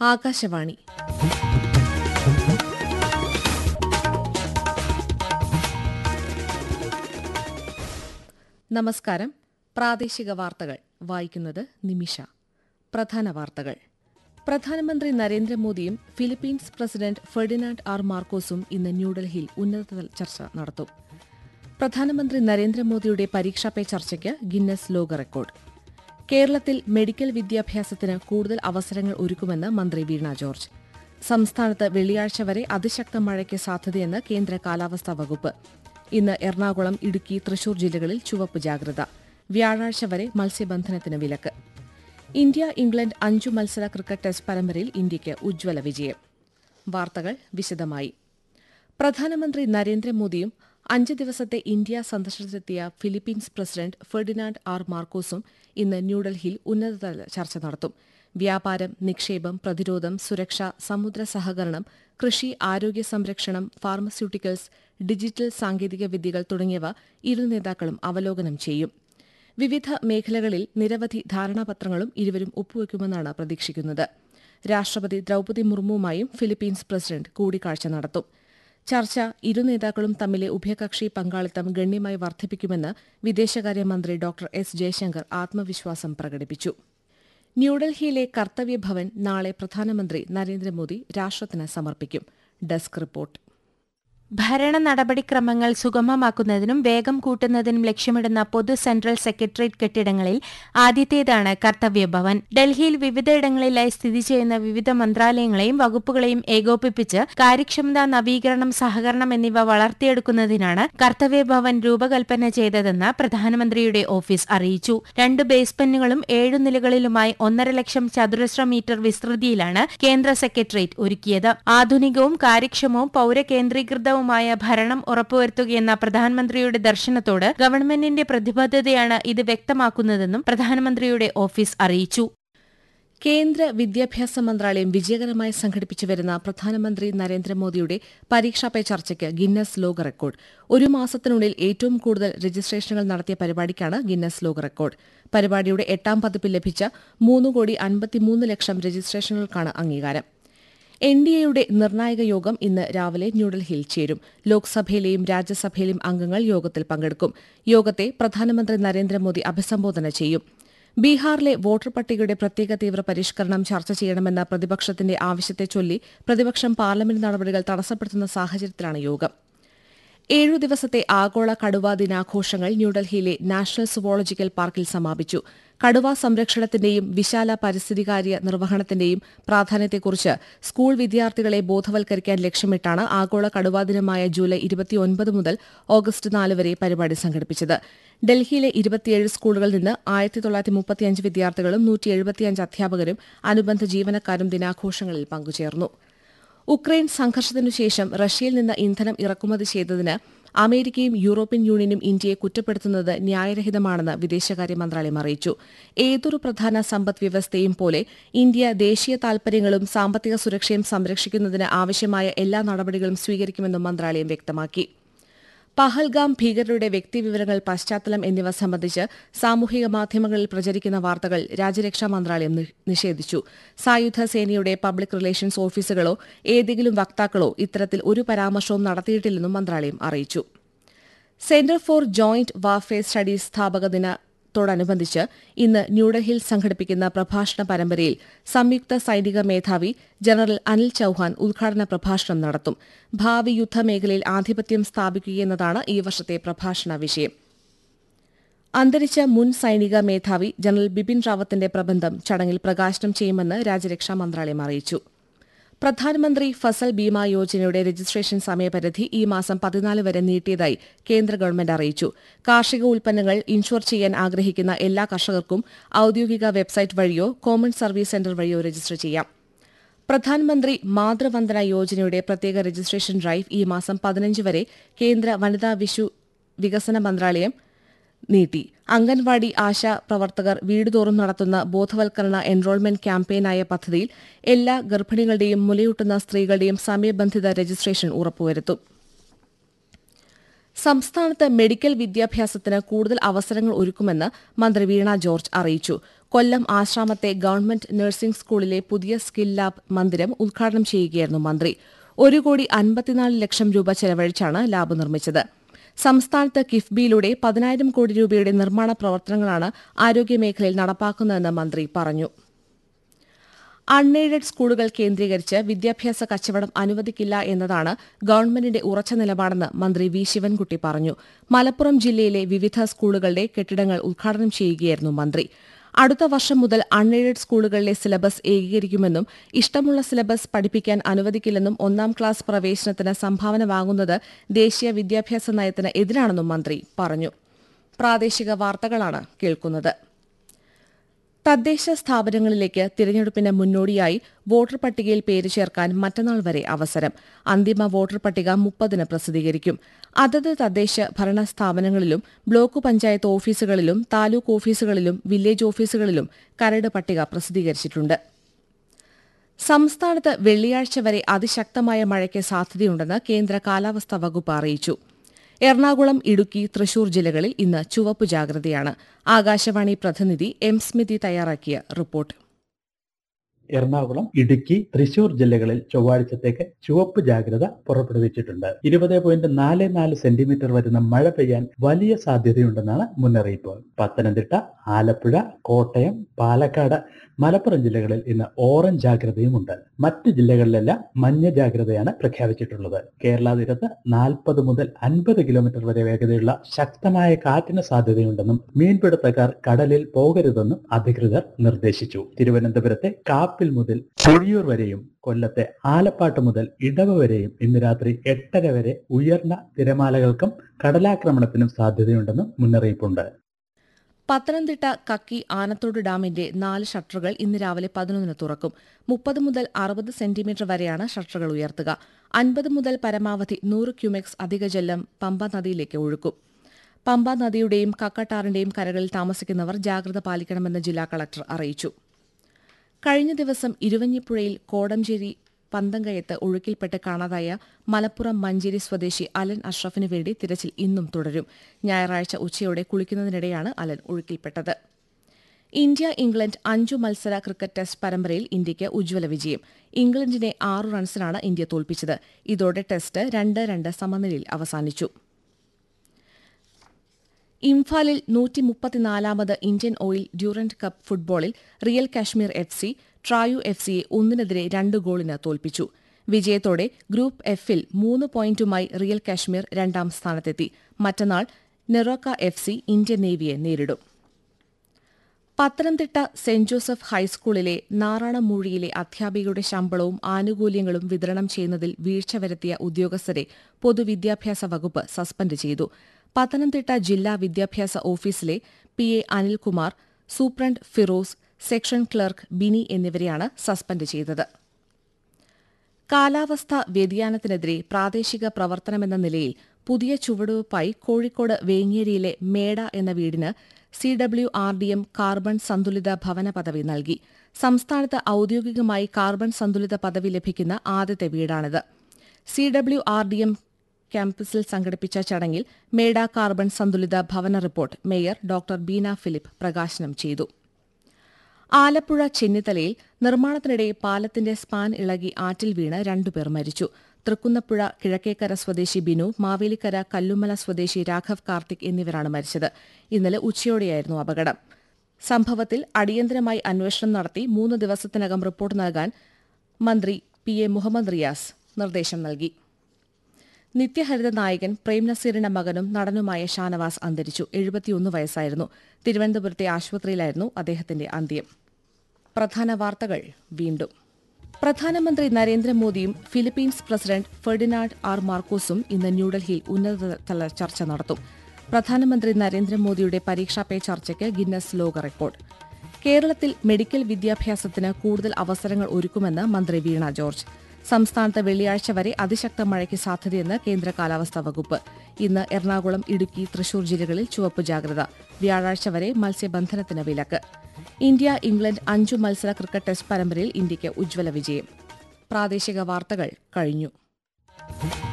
ആകാശവാണി നമസ്കാരം പ്രാദേശിക വാർത്തകൾ വായിക്കുന്നത് നിമിഷ പ്രധാന വാർത്തകൾ പ്രധാനമന്ത്രി നരേന്ദ്രമോദിയും ഫിലിപ്പീൻസ് പ്രസിഡന്റ് ഫെർഡിനാൻഡ് ആർ മാർക്കോസും ഇന്ന് ന്യൂഡൽഹിയിൽ ഉന്നതതല ചർച്ച നടത്തും പ്രധാനമന്ത്രി നരേന്ദ്രമോദിയുടെ പരീക്ഷാ പേ ചർച്ചയ്ക്ക് ഗിന്നസ് ലോക റെക്കോർഡ് കേരളത്തിൽ മെഡിക്കൽ വിദ്യാഭ്യാസത്തിന് കൂടുതൽ അവസരങ്ങൾ ഒരുക്കുമെന്ന് മന്ത്രി വീണ ജോർജ് സംസ്ഥാനത്ത് വെള്ളിയാഴ്ച വരെ അതിശക്ത മഴയ്ക്ക് സാധ്യതയെന്ന് കേന്ദ്ര കാലാവസ്ഥാ വകുപ്പ് ഇന്ന് എറണാകുളം ഇടുക്കി തൃശൂർ ജില്ലകളിൽ ചുവപ്പ് ജാഗ്രത വ്യാഴാഴ്ച വരെ മത്സ്യബന്ധനത്തിന് വിലക്ക് ഇന്ത്യ ഇംഗ്ലണ്ട് അഞ്ചു മത്സര ക്രിക്കറ്റ് ടെസ്റ്റ് പരമ്പരയിൽ ഇന്ത്യയ്ക്ക് ഉജ്ജ്വല വിജയം വാർത്തകൾ വിശദമായി പ്രധാനമന്ത്രി നരേന്ദ്രമോദിയും അഞ്ച് ദിവസത്തെ ഇന്ത്യ സന്ദർശനത്തിലെത്തിയ ഫിലിപ്പീൻസ് പ്രസിഡന്റ് ഫെർഡിനാൻഡ് ആർ മാർക്കോസും ഇന്ന് ന്യൂഡൽഹിയിൽ ഉന്നതതല ചർച്ച നടത്തും വ്യാപാരം നിക്ഷേപം പ്രതിരോധം സുരക്ഷ സമുദ്ര സഹകരണം കൃഷി ആരോഗ്യ സംരക്ഷണം ഫാർമസ്യൂട്ടിക്കൽസ് ഡിജിറ്റൽ സാങ്കേതിക വിദ്യകൾ തുടങ്ങിയവ ഇരു നേതാക്കളും അവലോകനം ചെയ്യും വിവിധ മേഖലകളിൽ നിരവധി ധാരണാപത്രങ്ങളും ഇരുവരും ഒപ്പുവയ്ക്കുമെന്നാണ് പ്രതീക്ഷിക്കുന്നത് രാഷ്ട്രപതി ദ്രൌപതി മുർമുവുമായും ഫിലിപ്പീൻസ് പ്രസിഡന്റ് കൂടിക്കാഴ്ച നടത്തും ചർച്ച ഇരു നേതാക്കളും തമ്മിലെ ഉഭയകക്ഷി പങ്കാളിത്തം ഗണ്യമായി വർദ്ധിപ്പിക്കുമെന്ന് വിദേശകാര്യമന്ത്രി ഡോക്ടർ എസ് ജയശങ്കർ ആത്മവിശ്വാസം പ്രകടിപ്പിച്ചു ന്യൂഡൽഹിയിലെ കർത്തവ്യഭവൻ നാളെ പ്രധാനമന്ത്രി നരേന്ദ്രമോദി രാഷ്ട്രത്തിന് സമർപ്പിക്കും ഡെസ്ക് റിപ്പോർട്ട് ഭരണ നടപടിക്രമങ്ങൾ സുഗമമാക്കുന്നതിനും വേഗം കൂട്ടുന്നതിനും ലക്ഷ്യമിടുന്ന പൊതു സെൻട്രൽ സെക്രട്ടേറിയറ്റ് കെട്ടിടങ്ങളിൽ ആദ്യത്തേതാണ് കർത്തവ്യഭവൻ ഡൽഹിയിൽ വിവിധയിടങ്ങളിലായി സ്ഥിതി ചെയ്യുന്ന വിവിധ മന്ത്രാലയങ്ങളെയും വകുപ്പുകളെയും ഏകോപിപ്പിച്ച് കാര്യക്ഷമത നവീകരണം സഹകരണം എന്നിവ വളർത്തിയെടുക്കുന്നതിനാണ് കർത്തവ്യഭവൻ രൂപകൽപ്പന ചെയ്തതെന്ന് പ്രധാനമന്ത്രിയുടെ ഓഫീസ് അറിയിച്ചു രണ്ട് ബേസ്മെന്റുകളും ഏഴു നിലകളിലുമായി ഒന്നര ലക്ഷം ചതുരശ്ര മീറ്റർ വിസ്തൃതിയിലാണ് കേന്ദ്ര സെക്രട്ടേറിയറ്റ് ഒരുക്കിയത് ആധുനികവും കാര്യക്ഷമവും പൌരകേന്ദ്രീകൃതവും മായ ഭരണം ഉറപ്പുവരുത്തുകയെന്ന പ്രധാനമന്ത്രിയുടെ ദർശനത്തോട് ഗവൺമെന്റിന്റെ പ്രതിബദ്ധതയാണ് ഇത് വ്യക്തമാക്കുന്നതെന്നും പ്രധാനമന്ത്രിയുടെ ഓഫീസ് അറിയിച്ചു കേന്ദ്ര വിദ്യാഭ്യാസ മന്ത്രാലയം വിജയകരമായി സംഘടിപ്പിച്ചു വരുന്ന പ്രധാനമന്ത്രി നരേന്ദ്രമോദിയുടെ പരീക്ഷാ പേ ചർച്ചയ്ക്ക് ഗിന്നസ് ലോക റെക്കോർഡ് ഒരു മാസത്തിനുള്ളിൽ ഏറ്റവും കൂടുതൽ രജിസ്ട്രേഷനുകൾ നടത്തിയ പരിപാടിക്കാണ് ഗിന്നസ് ലോക റെക്കോർഡ് പരിപാടിയുടെ എട്ടാം പതിപ്പിൽ ലഭിച്ച മൂന്ന് കോടി അൻപത്തിമൂന്ന് ലക്ഷം രജിസ്ട്രേഷനുകൾക്കാണ് അംഗീകാരം എൻ ഡി എയുടെ നിർണായക യോഗം ഇന്ന് രാവിലെ ന്യൂഡൽഹിയിൽ ചേരും ലോക്സഭയിലെയും രാജ്യസഭയിലെയും അംഗങ്ങൾ യോഗത്തിൽ പങ്കെടുക്കും യോഗത്തെ പ്രധാനമന്ത്രി നരേന്ദ്രമോദി അഭിസംബോധന ചെയ്യും ബീഹാറിലെ വോട്ടർ പട്ടികയുടെ പ്രത്യേക തീവ്ര പരിഷ്കരണം ചർച്ച ചെയ്യണമെന്ന പ്രതിപക്ഷത്തിന്റെ ആവശ്യത്തെ ചൊല്ലി പ്രതിപക്ഷം പാർലമെന്റ് നടപടികൾ തടസ്സപ്പെടുത്തുന്ന സാഹചര്യത്തിലാണ് യോഗം ഏഴു ദിവസത്തെ ആഗോള കടുവാ ദിനാഘോഷങ്ങൾ ന്യൂഡൽഹിയിലെ നാഷണൽ സുവോളജിക്കൽ പാർക്കിൽ സമാപിച്ചു കടുവാ സംരക്ഷണത്തിന്റെയും വിശാല പരിസ്ഥിതികാര്യ നിർവഹണത്തിന്റെയും പ്രാധാന്യത്തെക്കുറിച്ച് സ്കൂൾ വിദ്യാർത്ഥികളെ ബോധവൽക്കരിക്കാൻ ലക്ഷ്യമിട്ടാണ് ആഗോള കടുവാ ദിനമായ ജൂലൈ ഇരുപത്തിയൊൻപത് മുതൽ ഓഗസ്റ്റ് നാല് വരെ പരിപാടി സംഘടിപ്പിച്ചത് ഡൽഹിയിലെ ഇരുപത്തിയേഴ് സ്കൂളുകളിൽ നിന്ന് ആയിരത്തി തൊള്ളായിരത്തി മുപ്പത്തിയഞ്ച് വിദ്യാർത്ഥികളും നൂറ്റി എഴുപത്തിയഞ്ച് അധ്യാപകരും അനുബന്ധ ജീവനക്കാരും ദിനാഘോഷങ്ങളിൽ പങ്കുചേർന്നു ഉക്രൈൻ സംഘർഷത്തിനുശേഷം റഷ്യയിൽ നിന്ന് ഇന്ധനം ഇറക്കുമതി ചെയ്തതിന് അമേരിക്കയും യൂറോപ്യൻ യൂണിയനും ഇന്ത്യയെ കുറ്റപ്പെടുത്തുന്നത് ന്യായരഹിതമാണെന്ന് വിദേശകാര്യ മന്ത്രാലയം അറിയിച്ചു ഏതൊരു പ്രധാന സമ്പദ് വ്യവസ്ഥയും പോലെ ഇന്ത്യ ദേശീയ താൽപര്യങ്ങളും സാമ്പത്തിക സുരക്ഷയും സംരക്ഷിക്കുന്നതിന് ആവശ്യമായ എല്ലാ നടപടികളും സ്വീകരിക്കുമെന്നും മന്ത്രാലയം വ്യക്തമാക്കി പഹൽഗാം ഭീകരരുടെ വ്യക്തിവിവരങ്ങൾ പശ്ചാത്തലം എന്നിവ സംബന്ധിച്ച് സാമൂഹിക മാധ്യമങ്ങളിൽ പ്രചരിക്കുന്ന വാർത്തകൾ രാജ്യരക്ഷാ മന്ത്രാലയം നിഷേധിച്ചു സായുധ സേനയുടെ പബ്ലിക് റിലേഷൻസ് ഓഫീസുകളോ ഏതെങ്കിലും വക്താക്കളോ ഇത്തരത്തിൽ ഒരു പരാമർശവും നടത്തിയിട്ടില്ലെന്നും മന്ത്രാലയം അറിയിച്ചു centre for joint warfare studies സ്ഥാപക ദിന ത്തോടനുബന്ധിച്ച് ഇന്ന് ന്യൂഡൽഹിയിൽ സംഘടിപ്പിക്കുന്ന പ്രഭാഷണ പരമ്പരയിൽ സംയുക്ത സൈനിക മേധാവി ജനറൽ അനിൽ ചൌഹാൻ ഉദ്ഘാടന പ്രഭാഷണം നടത്തും ഭാവി യുദ്ധമേഖലയിൽ ആധിപത്യം സ്ഥാപിക്കുകയെന്നതാണ് ഈ വർഷത്തെ പ്രഭാഷണ വിഷയം അന്തരിച്ച മുൻ സൈനിക മേധാവി ജനറൽ ബിപിൻ റാവത്തിന്റെ പ്രബന്ധം ചടങ്ങിൽ പ്രകാശനം ചെയ്യുമെന്ന് രാജ്യരക്ഷാ മന്ത്രാലയം അറിയിച്ചു പ്രധാനമന്ത്രി ഫസൽ ബീമ യോജനയുടെ രജിസ്ട്രേഷൻ സമയപരിധി ഈ മാസം പതിനാല് വരെ നീട്ടിയതായി കേന്ദ്ര ഗവൺമെന്റ് അറിയിച്ചു കാർഷിക ഉൽപ്പന്നങ്ങൾ ഇൻഷുർ ചെയ്യാൻ ആഗ്രഹിക്കുന്ന എല്ലാ കർഷകർക്കും ഔദ്യോഗിക വെബ്സൈറ്റ് വഴിയോ കോമൺ സർവീസ് സെന്റർ വഴിയോ രജിസ്റ്റർ ചെയ്യാം പ്രധാനമന്ത്രി മാതൃവന്ദന യോജനയുടെ പ്രത്യേക രജിസ്ട്രേഷൻ ഡ്രൈവ് ഈ മാസം പതിനഞ്ച് വരെ കേന്ദ്ര വനിതാ വിശു വികസന മന്ത്രാലയം നീട്ടി അംഗൻവാടി ആശാ പ്രവർത്തകർ വീടുതോറും നടത്തുന്ന ബോധവൽക്കരണ എൻറോൾമെന്റ് ക്യാമ്പയിനായ പദ്ധതിയിൽ എല്ലാ ഗർഭിണികളുടെയും മുലയൂട്ടുന്ന സ്ത്രീകളുടെയും സമയബന്ധിത രജിസ്ട്രേഷൻ ഉറപ്പുവരുത്തും സംസ്ഥാനത്ത് മെഡിക്കൽ വിദ്യാഭ്യാസത്തിന് കൂടുതൽ അവസരങ്ങൾ ഒരുക്കുമെന്ന് മന്ത്രി വീണ ജോർജ് അറിയിച്ചു കൊല്ലം ആശ്രാമത്തെ ഗവൺമെന്റ് നഴ്സിംഗ് സ്കൂളിലെ പുതിയ സ്കിൽ ലാബ് മന്ദിരം ഉദ്ഘാടനം ചെയ്യുകയായിരുന്നു മന്ത്രി ഒരു കോടി അൻപത്തിനാല് ലക്ഷം രൂപ ചെലവഴിച്ചാണ് ലാബ് നിർമ്മിച്ചത് സംസ്ഥാനത്ത് കിഫ്ബിയിലൂടെ പതിനായിരം കോടി രൂപയുടെ നിർമ്മാണ പ്രവർത്തനങ്ങളാണ് ആരോഗ്യമേഖലയിൽ നടപ്പാക്കുന്നതെന്ന് മന്ത്രി പറഞ്ഞു അൺഎയ്ഡഡ് സ്കൂളുകൾ കേന്ദ്രീകരിച്ച് വിദ്യാഭ്യാസ കച്ചവടം അനുവദിക്കില്ല എന്നതാണ് ഗവൺമെന്റിന്റെ ഉറച്ച നിലപാടെന്ന് മന്ത്രി വി ശിവൻകുട്ടി പറഞ്ഞു മലപ്പുറം ജില്ലയിലെ വിവിധ സ്കൂളുകളുടെ കെട്ടിടങ്ങൾ ഉദ്ഘാടനം ചെയ്യുകയായിരുന്നു മന്ത്രി അടുത്ത വർഷം മുതൽ അൺഎയ്ഡഡ് സ്കൂളുകളിലെ സിലബസ് ഏകീകരിക്കുമെന്നും ഇഷ്ടമുള്ള സിലബസ് പഠിപ്പിക്കാൻ അനുവദിക്കില്ലെന്നും ഒന്നാം ക്ലാസ് പ്രവേശനത്തിന് സംഭാവന വാങ്ങുന്നത് ദേശീയ വിദ്യാഭ്യാസ നയത്തിന് എതിരാണെന്നും മന്ത്രി പറഞ്ഞു പ്രാദേശിക വാർത്തകളാണ് കേൾക്കുന്നത് തദ്ദേശ സ്ഥാപനങ്ങളിലേക്ക് തിരഞ്ഞെടുപ്പിന് മുന്നോടിയായി വോട്ടർ പട്ടികയിൽ പേര് ചേർക്കാൻ മറ്റന്നാൾ വരെ അവസരം അന്തിമ വോട്ടർ പട്ടിക മുപ്പതിന് പ്രസിദ്ധീകരിക്കും അതത് തദ്ദേശ ഭരണ സ്ഥാപനങ്ങളിലും ബ്ലോക്ക് പഞ്ചായത്ത് ഓഫീസുകളിലും താലൂക്ക് ഓഫീസുകളിലും വില്ലേജ് ഓഫീസുകളിലും കരട് പട്ടിക പ്രസിദ്ധീകരിച്ചിട്ടുണ്ട് സംസ്ഥാനത്ത് വെള്ളിയാഴ്ച വരെ അതിശക്തമായ മഴയ്ക്ക് സാധ്യതയുണ്ടെന്ന് കേന്ദ്ര കാലാവസ്ഥാ വകുപ്പ് അറിയിച്ചു എറണാകുളം ഇടുക്കി തൃശൂർ ജില്ലകളിൽ ഇന്ന് ചുവപ്പ് ജാഗ്രതയാണ് ആകാശവാണി പ്രതിനിധി എം സ്മിതി തയ്യാറാക്കിയ റിപ്പോർട്ട് എറണാകുളം ഇടുക്കി തൃശൂർ ജില്ലകളിൽ ചൊവ്വാഴ്ചത്തേക്ക് ചുവപ്പ് ജാഗ്രത പുറപ്പെടുവിച്ചിട്ടുണ്ട് ഇരുപത് പോയിന്റ് നാല് നാല് സെന്റിമീറ്റർ വരുന്ന മഴ പെയ്യാൻ വലിയ സാധ്യതയുണ്ടെന്നാണ് മുന്നറിയിപ്പ് പത്തനംതിട്ട ആലപ്പുഴ കോട്ടയം പാലക്കാട് മലപ്പുറം ജില്ലകളിൽ ഇന്ന് ഓറഞ്ച് ജാഗ്രതയുമുണ്ട് മറ്റ് ജില്ലകളിലെല്ലാം മഞ്ഞ ജാഗ്രതയാണ് പ്രഖ്യാപിച്ചിട്ടുള്ളത് കേരള തീരത്ത് നാൽപ്പത് മുതൽ അൻപത് കിലോമീറ്റർ വരെ വേഗതയുള്ള ശക്തമായ കാറ്റിന് സാധ്യതയുണ്ടെന്നും മീൻപിടുത്തക്കാർ കടലിൽ പോകരുതെന്നും അധികൃതർ നിർദ്ദേശിച്ചു തിരുവനന്തപുരത്തെ കാപ്പിൽ മുതൽ ചുഴിയൂർ വരെയും കൊല്ലത്തെ ആലപ്പാട്ട് മുതൽ ഇടവ വരെയും ഇന്ന് രാത്രി എട്ടര വരെ ഉയർന്ന തിരമാലകൾക്കും കടലാക്രമണത്തിനും സാധ്യതയുണ്ടെന്നും മുന്നറിയിപ്പുണ്ട് പത്തനംതിട്ട കക്കി ആനത്തോട് ഡാമിന്റെ നാല് ഷട്ടറുകൾ ഇന്ന് രാവിലെ പതിനൊന്നിന് തുറക്കും മുപ്പത് മുതൽ അറുപത് സെന്റിമീറ്റർ വരെയാണ് ഷട്ടറുകൾ ഉയർത്തുക അൻപത് മുതൽ പരമാവധി നൂറ് ക്യൂമെക്സ് അധിക ജലം പമ്പ നദിയിലേക്ക് ഒഴുക്കും പമ്പ നദിയുടെയും കക്കട്ടാറിന്റെയും കരകളിൽ താമസിക്കുന്നവർ ജാഗ്രത പാലിക്കണമെന്ന് ജില്ലാ കളക്ടർ അറിയിച്ചു കഴിഞ്ഞ ദിവസം ഇരുവഞ്ഞിപ്പുഴയിൽ കോടഞ്ചേരി പന്തങ്കയത്ത് ഒഴുക്കിൽപ്പെട്ട് കാണാതായ മലപ്പുറം മഞ്ചേരി സ്വദേശി അലൻ അഷ്റഫിനു വേണ്ടി തിരച്ചിൽ ഇന്നും തുടരും ഞായറാഴ്ച ഉച്ചയോടെ കുളിക്കുന്നതിനിടെയാണ് അലൻ ഒഴുക്കിൽപ്പെട്ടത് ഇന്ത്യ ഇംഗ്ലണ്ട് അഞ്ചു മത്സര ക്രിക്കറ്റ് ടെസ്റ്റ് പരമ്പരയിൽ ഇന്ത്യയ്ക്ക് ഉജ്ജ്വല വിജയം ഇംഗ്ലണ്ടിനെ ആറു റൺസിനാണ് ഇന്ത്യ തോൽപ്പിച്ചത് ഇതോടെ ടെസ്റ്റ് രണ്ട് രണ്ട് സമനിലയിൽ അവസാനിച്ചു ഇംഫാലിൽ നൂറ്റി മുപ്പത്തിനാലാമത് ഇന്ത്യൻ ഓയിൽ ഡ്യൂറന്റ് കപ്പ് ഫുട്ബോളിൽ real Kashmir F C Trau F സിയെ ഒന്നിനെതിരെ രണ്ട് ഗോളിന് തോൽപ്പിച്ചു വിജയത്തോടെ ഗ്രൂപ്പ് എഫിൽ മൂന്ന് പോയിന്റുമായി റിയൽ കാശ്മീർ രണ്ടാം സ്ഥാനത്തെത്തി മറ്റന്നാൾ നെറോക്ക എഫ് സി ഇന്ത്യൻ നേവിയെ നേരിടും പത്തനംതിട്ട സെന്റ് ജോസഫ് ഹൈസ്കൂളിലെ നാറാണമൂഴിയിലെ അധ്യാപികയുടെ ശമ്പളവും ആനുകൂല്യങ്ങളും വിതരണം ചെയ്യുന്നതിൽ വീഴ്ച വരുത്തിയ ഉദ്യോഗസ്ഥരെ പൊതുവിദ്യാഭ്യാസ വകുപ്പ് സസ്പെൻഡ് ചെയ്തു പത്തനംതിട്ട ജില്ലാ വിദ്യാഭ്യാസ ഓഫീസിലെ P A Anilkumar superintendent Firoz section clerk Bini എന്നിവരെയാണ് സസ്പെൻഡ് ചെയ്തത് കാലാവസ്ഥാ വ്യതിയാനത്തിനെതിരെ പ്രാദേശിക പ്രവർത്തനമെന്ന നിലയിൽ പുതിയ ചുവടുവയ്പായി കോഴിക്കോട് വേങ്ങേരിയിലെ മേട എന്ന വീടിന് C W R D M carbon സന്തുലിത ഭവന പദവി നൽകി സംസ്ഥാനത്ത് ഔദ്യോഗികമായി കാർബൺ സന്തുലിത പദവി ലഭിക്കുന്ന ആദ്യത്തെ വീടാണിത് C W R D M ക്യാമ്പസിൽ സംഘടിപ്പിച്ച ചടങ്ങിൽ മേഡ കാർബൺ സന്തുലിത ഭവന report mayor doctor Beena Philip പ്രകാശനം ചെയ്തു ആലപ്പുഴ ചെന്നിത്തലയിൽ നിർമ്മാണത്തിനിടെ പാലത്തിന്റെ സ്പാൻ ഇളകി ആറ്റിൽ വീണ് രണ്ടുപേർ മരിച്ചു തൃക്കുന്നപ്പുഴ കിഴക്കേക്കര സ്വദേശി ബിനു മാവേലിക്കര കല്ലുമല സ്വദേശി രാഘവ് കാർത്തിക് എന്നിവരാണ് മരിച്ചത് ഇന്നലെ ഉച്ചയോടെയായിരുന്നു അപകടം സംഭവത്തിൽ അടിയന്തരമായി അന്വേഷണം നടത്തി മൂന്ന് ദിവസത്തിനകം റിപ്പോർട്ട് നൽകാൻ മന്ത്രി പി എ മുഹമ്മദ് റിയാസ് നിർദ്ദേശം നൽകി നിത്യഹരിത നായകൻ പ്രേം നസീറിന്റെ മകനും നടനുമായ ഷാനവാസ് അന്തരിച്ചു എഴുപത്തിയൊന്ന് വയസ്സായിരുന്നു തിരുവനന്തപുരത്തെ ആശുപത്രിയിലായിരുന്നു അദ്ദേഹത്തിന്റെ അന്ത്യം പ്രധാന വാർത്തകൾ വീണ്ടും പ്രധാനമന്ത്രി നരേന്ദ്രമോദിയും ഫിലിപ്പീൻസ് പ്രസിഡന്റ് ഫെർഡിനാൾഡ് ആർ മാർക്കോസും ഇന്ന് ന്യൂഡൽഹിയിൽ ഉന്നതതല ചർച്ച നടത്തും പ്രധാനമന്ത്രി നരേന്ദ്രമോദിയുടെ പരീക്ഷാ പേ ചർച്ചയ്ക്ക് ഗിന്നസ് ലോക റെക്കോർഡ് കേരളത്തിൽ മെഡിക്കൽ വിദ്യാഭ്യാസത്തിന് കൂടുതൽ അവസരങ്ങൾ ഒരുക്കുമെന്ന് മന്ത്രി വീണ ജോർജ് സംസ്ഥാനത്ത് വെള്ളിയാഴ്ച വരെ അതിശക്ത മഴയ്ക്ക് സാധ്യതയെന്ന് കേന്ദ്ര കാലാവസ്ഥാ വകുപ്പ് ഇന്ന് എറണാകുളം ഇടുക്കി തൃശൂർ ജില്ലകളിൽ ചുവപ്പ് ജാഗ്രത വ്യാഴാഴ്ച വരെ മത്സ്യബന്ധനത്തിന് വിലക്ക് ഇന്ത്യ ഇംഗ്ലണ്ട് അഞ്ചു മത്സര ക്രിക്കറ്റ് ടെസ്റ്റ് പരമ്പരയിൽ ഇന്ത്യയ്ക്ക് ഉജ്ജ്വല വിജയം പ്രാദേശിക വാർത്തകൾ കഴിഞ്ഞു